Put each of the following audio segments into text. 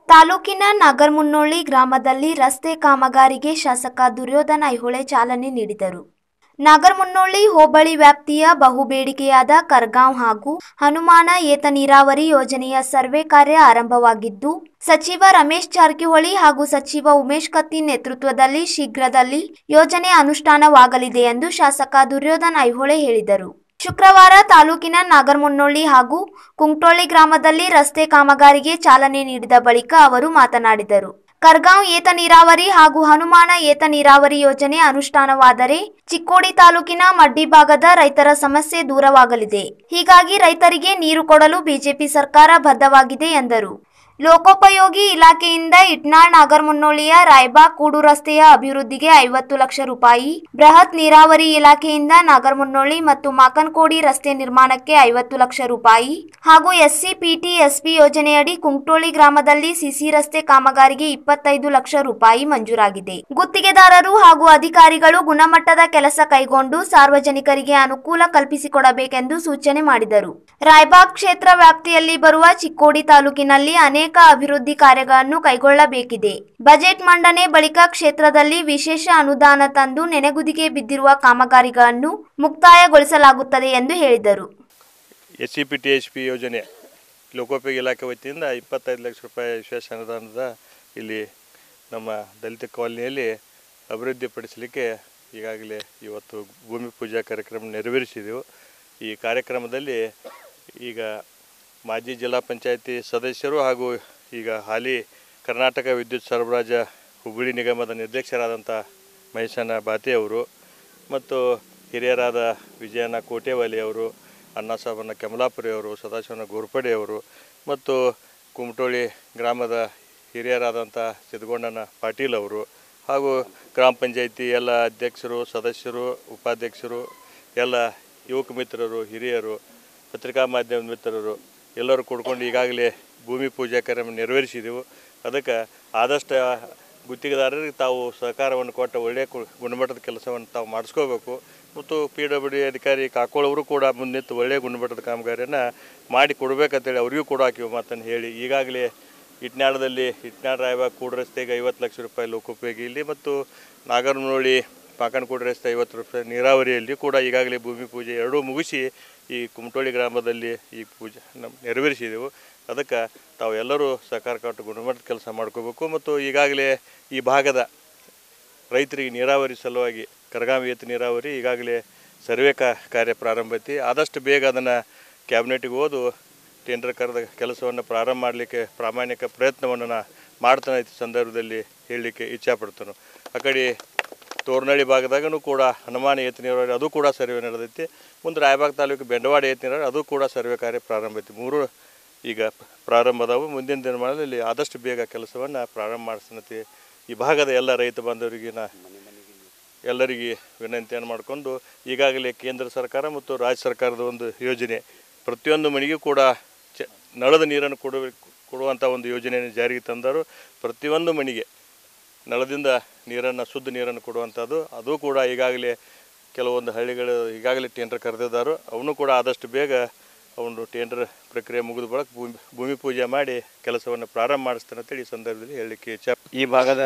ತಾಲೂಕಿನ ನಾಗರಮುನ್ನೋಳಿ ಗ್ರಾಮದಲ್ಲಿ ರಸ್ತೆ ಕಾಮಗಾರಿಗೆ ಶಾಸಕ ದುರ್ಯೋಧನ ಐಹೊಳೆ ಚಾಲನೆ ನೀಡಿದರು ನಾಗರಮುನ್ನೋಳಿ ಹೋಬಳಿ ವ್ಯಾಪ್ತಿಯ ಬಹುಬೇಡಿಕೆಯಾದ ಕರ್ಗಾಂವ್ ಹಾಗೂ ಹನುಮಾನ ಏತ ನೀರಾವರಿ ಯೋಜನೆಯ ಸರ್ವೆ ಕಾರ್ಯ ಆರಂಭವಾಗಿದ್ದು ಸಚಿವ ರಮೇಶ್ ಜಾರಕಿಹೊಳಿ ಹಾಗೂ ಸಚಿವ ಉಮೇಶ್ ಕತ್ತಿ ನೇತೃತ್ವದಲ್ಲಿ ಶೀಘ್ರದಲ್ಲಿ ಯೋಜನೆ ಅನುಷ್ಠಾನವಾಗಲಿದೆ ಎಂದು ಶಾಸಕ ದುರ್ಯೋಧನ ಐಹೊಳೆ ಹೇಳಿದರು ಶುಕ್ರವಾರ ತಾಲೂಕಿನ ನಾಗರಮುನ್ನೋಳಿ ಹಾಗೂ ಕುಂಕ್ಟೋಳಿ ಗ್ರಾಮದಲ್ಲಿ ರಸ್ತೆ ಕಾಮಗಾರಿಗೆ ಚಾಲನೆ ನೀಡಿದ ಬಳಿಕ ಅವರು ಮಾತನಾಡಿದರು ಕರ್ಗಾಂವ್ ಏತ ನೀರಾವರಿ ಹಾಗೂ ಹನುಮಾನ ಏತ ನೀರಾವರಿ ಯೋಜನೆ ಅನುಷ್ಠಾನವಾದರೆ ಚಿಕ್ಕೋಡಿ ತಾಲೂಕಿನ ಮಡ್ಡಿ ಭಾಗದ ರೈತರ ಸಮಸ್ಯೆ ದೂರವಾಗಲಿದೆ ಹೀಗಾಗಿ ರೈತರಿಗೆ ನೀರು ಕೊಡಲು ಬಿಜೆಪಿ ಸರ್ಕಾರ ಬದ್ಧವಾಗಿದೆ ಎಂದರು ಲೋಕೋಪಯೋಗಿ ಇಲಾಖೆಯಿಂದ ಇಟ್ನಾಳ್ ನಾಗರಮುನ್ನೋಳಿಯ ರಾಯಬಾಗ್ ಕೂಡು ರಸ್ತೆಯ ಅಭಿವೃದ್ಧಿಗೆ ಐವತ್ತು ಲಕ್ಷ ರೂಪಾಯಿ ಬೃಹತ್ ನೀರಾವರಿ ಇಲಾಖೆಯಿಂದ ನಾಗರಮುನ್ನೋಳಿ ಮತ್ತು ಮಾಕನ್ಕೋಡಿ ರಸ್ತೆ ನಿರ್ಮಾಣಕ್ಕೆ ಐವತ್ತು ಲಕ್ಷ ರೂಪಾಯಿ ಹಾಗೂ ಎಸ್ಸಿಪಿಟಿ ಎಸ್ಪಿ ಯೋಜನೆಯಡಿ ಕುಂಕ್ಟೋಳಿ ಗ್ರಾಮದಲ್ಲಿ ಸಿಸಿ ರಸ್ತೆ ಕಾಮಗಾರಿಗೆ ಇಪ್ಪತ್ತೈದು ಲಕ್ಷ ರೂಪಾಯಿ ಮಂಜೂರಾಗಿದೆ ಗುತ್ತಿಗೆದಾರರು ಹಾಗೂ ಅಧಿಕಾರಿಗಳು ಗುಣಮಟ್ಟದ ಕೆಲಸ ಕೈಗೊಂಡು ಸಾರ್ವಜನಿಕರಿಗೆ ಅನುಕೂಲ ಕಲ್ಪಿಸಿಕೊಡಬೇಕೆಂದು ಸೂಚನೆ ಮಾಡಿದರು ರಾಯಬಾಗ್ ಕ್ಷೇತ್ರ ವ್ಯಾಪ್ತಿಯಲ್ಲಿ ಬರುವ ಚಿಕ್ಕೋಡಿ ತಾಲೂಕಿನಲ್ಲಿ ಅನೇಕ ಅಭಿವೃದ್ಧಿ ಕಾರ್ಯಗಳನ್ನು ಕೈಗೊಳ್ಳಬೇಕಿದೆ ಬಜೆಟ್ ಮಂಡನೆ ಬಳಿಕ ಕ್ಷೇತ್ರದಲ್ಲಿ ವಿಶೇಷ ಅನುದಾನ ತಂದು ನೆನೆಗುದಿಗೆ ಬಿದ್ದಿರುವ ಕಾಮಗಾರಿಗಳನ್ನು ಮುಕ್ತಾಯಗೊಳಿಸಲಾಗುತ್ತದೆ ಎಂದು ಹೇಳಿದರು S C P T H P ಯೋಜನೆ ಲೋಕೋಪಯೋಗಿ ಇಲಾಖೆ ವತಿಯಿಂದ ಇಪ್ಪತ್ತೈದು ಲಕ್ಷ ರೂಪಾಯಿ ವಿಶೇಷ ಅನುದಾನದ ಇಲ್ಲಿ ನಮ್ಮ ದಲಿತ ಕಾಲನಿಯಲ್ಲಿ ಅಭಿವೃದ್ಧಿಪಡಿಸಲಿಕ್ಕೆ ಈಗಾಗಲೇ ಇವತ್ತು ಭೂಮಿ ಪೂಜಾ ಕಾರ್ಯಕ್ರಮ ನೆರವೇರಿಸಿದೆವು ಈ ಕಾರ್ಯಕ್ರಮದಲ್ಲಿ ಈಗ ಮಾಜಿ ಜಿಲ್ಲಾ ಪಂಚಾಯತಿ ಸದಸ್ಯರು ಹಾಗೂ ಈಗ ಹಾಲಿ ಕರ್ನಾಟಕ ವಿದ್ಯುತ್ ಸರಬರಾಜು ಹುಬ್ಬಳ್ಳಿ ನಿಗಮದ ನಿರ್ದೇಶಕರಾದಂಥ ಮಹೇಶನ ಬಾತೆ ಅವರು ಮತ್ತು ಹಿರಿಯರಾದ ವಿಜಯನ ಕೋಟೆವಾಲಿ ಅವರು ಅಣ್ಣಾಸಾಬನ ಕೆಮಲಾಪುರಿ ಅವರು ಸದಾಶಿವನ ಗೋರ್ಪಡೆ ಅವರು ಮತ್ತು ಕುಮಟೋಳಿ ಗ್ರಾಮದ ಹಿರಿಯರಾದಂಥ ಸಿದ್ಧಗೊಂಡನ ಪಾಟೀಲ್ ಅವರು ಹಾಗೂ ಗ್ರಾಮ ಪಂಚಾಯಿತಿ ಎಲ್ಲ ಅಧ್ಯಕ್ಷರು ಸದಸ್ಯರು ಉಪಾಧ್ಯಕ್ಷರು ಎಲ್ಲ ಯುವಕ ಮಿತ್ರರು ಹಿರಿಯರು ಪತ್ರಿಕಾ ಮಾಧ್ಯಮದ ಮಿತ್ರರು ಎಲ್ಲರೂ ಕೂಡ್ಕೊಂಡು ಈಗಾಗಲೇ ಭೂಮಿ ಪೂಜಾ ಕಾರ್ಯಕ್ರಮ ನೆರವೇರಿಸಿದೆವು ಅದಕ್ಕೆ ಆದಷ್ಟು ಗುತ್ತಿಗೆದಾರರಿಗೆ ತಾವು ಸಹಕಾರವನ್ನು ಕೊಟ್ಟು ಒಳ್ಳೆಯ ಕು- ಗುಣಮಟ್ಟದ ಕೆಲಸವನ್ನು ತಾವು ಮಾಡಿಸ್ಕೋಬೇಕು ಮತ್ತು ಪಿ ಡಬ್ಲ್ಯೂ ಡಿ ಅಧಿಕಾರಿ ಕಾಕೋಳವರು ಕೂಡ ಮುಂದಿತ್ತು ಒಳ್ಳೆಯ ಗುಣಮಟ್ಟದ ಕಾಮಗಾರಿಯನ್ನು ಮಾಡಿ ಕೊಡಬೇಕಂತೇಳಿ ಅವರಿಗೂ ಕೂಡ ಹಾಕಿವು ಮಾತನ್ನು ಹೇಳಿ ಈಗಾಗಲೇ ಇಟ್ನಾಳದಲ್ಲಿ ಇಟ್ನಾಳ್ ರಾಯಬಾಗ್ ಕೂಡು ರಸ್ತೆಗೆ ಐವತ್ತು ಲಕ್ಷ ರೂಪಾಯಿ ಲೋಕೋಪಯೋಗಿ ಇಲ್ಲಿ ಮತ್ತು ನಾಗರನೋಳಿ ಪಾಕನಕೋಟೆ ರಸ್ತೆ ಐವತ್ತು ರೂಪಾಯಿ ನೀರಾವರಿಯಲ್ಲಿ ಕೂಡ ಈಗಾಗಲೇ ಭೂಮಿ ಪೂಜೆ ಎರಡೂ ಮುಗಿಸಿ ಈ ಕುಮಟೋಳಿ ಗ್ರಾಮದಲ್ಲಿ ಈ ಪೂಜೆ ನಮ್ಮ ನೆರವೇರಿಸಿದೆವು ಅದಕ್ಕೆ ತಾವು ಎಲ್ಲರೂ ಸಹಕಾರ ಕೊಟ್ಟು ಗುಣಮಟ್ಟದ ಕೆಲಸ ಮಾಡ್ಕೋಬೇಕು ಮತ್ತು ಈಗಾಗಲೇ ಈ ಭಾಗದ ರೈತರಿಗೆ ನೀರಾವರಿ ಸಲುವಾಗಿ ಕರಗಾವಿ ಏತ ನೀರಾವರಿ ಈಗಾಗಲೇ ಸರ್ವೆ ಕಾ ಕಾರ್ಯ ಪ್ರಾರಂಭ ಐತಿ ಆದಷ್ಟು ಬೇಗ ಅದನ್ನು ಕ್ಯಾಬಿನೆಟಿಗೆ ಓದು ಟೆಂಡರ್ ಕರೆದ ಕೆಲಸವನ್ನು ಪ್ರಾರಂಭ ಮಾಡಲಿಕ್ಕೆ ಪ್ರಾಮಾಣಿಕ ಪ್ರಯತ್ನವನ್ನು ನಾ ಮಾಡ್ತಾನೆ ಈ ಸಂದರ್ಭದಲ್ಲಿ ಹೇಳಲಿಕ್ಕೆ ಇಚ್ಛಾಪಡ್ತಾನೆ ಆ ಕಡೆ ತೋರ್ನಳ್ಳಿ ಭಾಗದಾಗನೂ ಕೂಡ ಹನುಮಾನ ಏತ ನೀರಾವರಿ ಅದು ಕೂಡ ಸರ್ವೆ ನಡೆದೈತಿ ಮುಂದೆ ರಾಯಬಾಗ್ ತಾಲೂಕು ಬೆಂಡವಾಡ ಏತ ನೀರಾವರಿ ಅದು ಕೂಡ ಸರ್ವೆ ಕಾರ್ಯ ಪ್ರಾರಂಭ ಐತಿ ಮೂರು ಈಗ ಪ್ರಾರಂಭ ಅದಾವು ಮುಂದಿನ ದಿನಮಾನದಲ್ಲಿ ಆದಷ್ಟು ಬೇಗ ಕೆಲಸವನ್ನು ಪ್ರಾರಂಭ ಮಾಡಿಸ್ನತಿ ಈ ಭಾಗದ ಎಲ್ಲ ರೈತ ಬಾಂಧವರಿಗೆ ನಾ ಎಲ್ಲರಿಗೆ ವಿನಂತಿಯನ್ನು ಮಾಡಿಕೊಂಡು ಈಗಾಗಲೇ ಕೇಂದ್ರ ಸರ್ಕಾರ ಮತ್ತು ರಾಜ್ಯ ಸರ್ಕಾರದ ಒಂದು ಯೋಜನೆ ಪ್ರತಿಯೊಂದು ಮನೆಗೂ ಕೂಡ ಚ ನಳದ ನೀರನ್ನು ಕೊಡಬೇಕು ಕೊಡುವಂಥ ಒಂದು ಯೋಜನೆಯನ್ನು ಜಾರಿಗೆ ತಂದರು ಪ್ರತಿಯೊಂದು ಮನೆಗೆ ನಳದಿಂದ ನೀರನ್ನು ಶುದ್ಧ ನೀರನ್ನು ಕೊಡುವಂಥದ್ದು ಅದು ಕೂಡ ಈಗಾಗಲೇ ಕೆಲವೊಂದು ಹಳ್ಳಿಗಳು ಈಗಾಗಲೇ ಟೆಂಡರ್ ಕರೆದಿದ್ದಾರೆ ಅವನು ಕೂಡ ಆದಷ್ಟು ಬೇಗ ಅವನು ಟೆಂಡರ್ ಪ್ರಕ್ರಿಯೆ ಮುಗಿದ ಬಳಿಕ ಭೂಮಿ ಭೂಮಿ ಪೂಜೆ ಮಾಡಿ ಕೆಲಸವನ್ನು ಪ್ರಾರಂಭ ಮಾಡಿಸ್ತಾನೆ ಅಂತೇಳಿ ಈ ಸಂದರ್ಭದಲ್ಲಿ ಹೇಳಲಿಕ್ಕೆ ಇಚ್ಛೆ ಈ ಭಾಗದ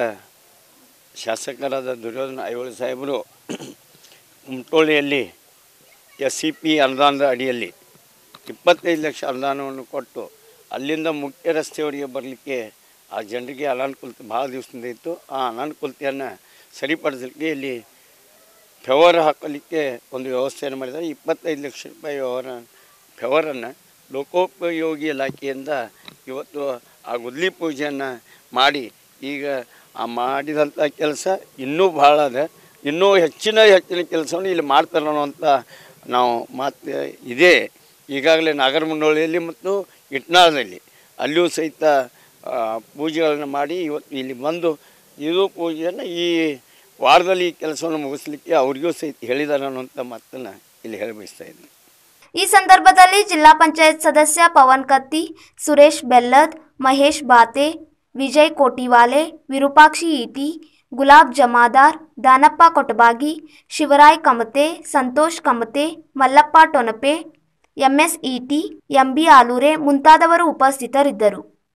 ಶಾಸಕರಾದ ದುರ್ಯೋಧನ ಐಹೊಳೆ ಸಾಹೇಬರು ಕುಮಟೋಳಿಯಲ್ಲಿ ಎಸ್ ಸಿ ಪಿ ಅನುದಾನದ ಅಡಿಯಲ್ಲಿ ಇಪ್ಪತ್ತೈದು ಲಕ್ಷ ಅನುದಾನವನ್ನು ಕೊಟ್ಟು ಅಲ್ಲಿಂದ ಮುಖ್ಯ ರಸ್ತೆಯವರೆಗೆ ಬರಲಿಕ್ಕೆ ಆ ಜನರಿಗೆ ಅನಾನುಕೂಲತೆ ಭಾಳ ದಿವಸದಿಂದ ಇತ್ತು ಆ ಅನಾನುಕೂಲತೆಯನ್ನು ಸರಿಪಡಿಸಲಿಕ್ಕೆ ಇಲ್ಲಿ ಫೆವರ್ ಹಾಕಲಿಕ್ಕೆ ಒಂದು ವ್ಯವಸ್ಥೆಯನ್ನು ಮಾಡಿದ್ದಾರೆ ಇಪ್ಪತ್ತೈದು ಲಕ್ಷ ರೂಪಾಯಿ ವ್ಯವಹಾರ ಫೆವರನ್ನು ಲೋಕೋಪಯೋಗಿ ಇಲಾಖೆಯಿಂದ ಇವತ್ತು ಆ ಗುದ್ಲಿ ಪೂಜೆಯನ್ನು ಮಾಡಿ ಈಗ ಆ ಮಾಡಿದಂಥ ಕೆಲಸ ಇನ್ನೂ ಭಾಳ ಅದ ಇನ್ನೂ ಹೆಚ್ಚಿನ ಹೆಚ್ಚಿನ ಕೆಲಸವನ್ನು ಇಲ್ಲಿ ಮಾಡ್ತಾರೆ ಅನ್ನುವಂಥ ನಾವು ಮಾತು ಇದೆ ಈಗಾಗಲೇ ನಾಗರಮುನ್ನೋಳಿಯಲ್ಲಿ ಮತ್ತು ಇಟ್ನಾಳದಲ್ಲಿ ಅಲ್ಲಿಯೂ ಸಹಿತ ಆ, ಪೂಜೆಗಳನ್ನು ಮಾಡಿ ಇವತ್ತು ಇಲ್ಲಿ ಬಂದು ಇದು ಪೂಜೆಯನ್ನು ಈ ವಾರದಲ್ಲಿ ಈ ಕೆಲಸವನ್ನು ಮುಗಿಸ್ಲಿಕ್ಕೆ ಅವರಿಗೂ ಸಹಿತ ಹೇಳಿದ್ದಾರೆ ಅನ್ನುವಂಥ ಮಾತನ್ನು ಇಲ್ಲಿ ಹೇಳಿ ಬಯಸ್ತಾ ಇದ್ದೀನಿ ಈ ಸಂದರ್ಭದಲ್ಲಿ ಜಿಲ್ಲಾ ಪಂಚಾಯತ್ ಸದಸ್ಯ ಪವನ್ ಕತ್ತಿ ಸುರೇಶ್ ಬೆಲ್ಲದ್ ಮಹೇಶ್ ಬಾತೆ ವಿಜಯ್ ಕೋಟಿವಾಲೆ ವಿರೂಪಾಕ್ಷಿ ಈಟಿ ಗುಲಾಬ್ ಜಮಾದಾರ್ ದಾನಪ್ಪ ಕೊಟಬಾಗಿ ಶಿವರಾಯ್ ಕಮತೆ ಸಂತೋಷ್ ಕಮತೆ ಮಲ್ಲಪ್ಪ ಟೊನಪೆ ಎಂಎಸ್ ಇಟಿ ಎಂಬಿ ಆಲೂರೆ ಮುಂತಾದವರು ಉಪಸ್ಥಿತರಿದ್ದರು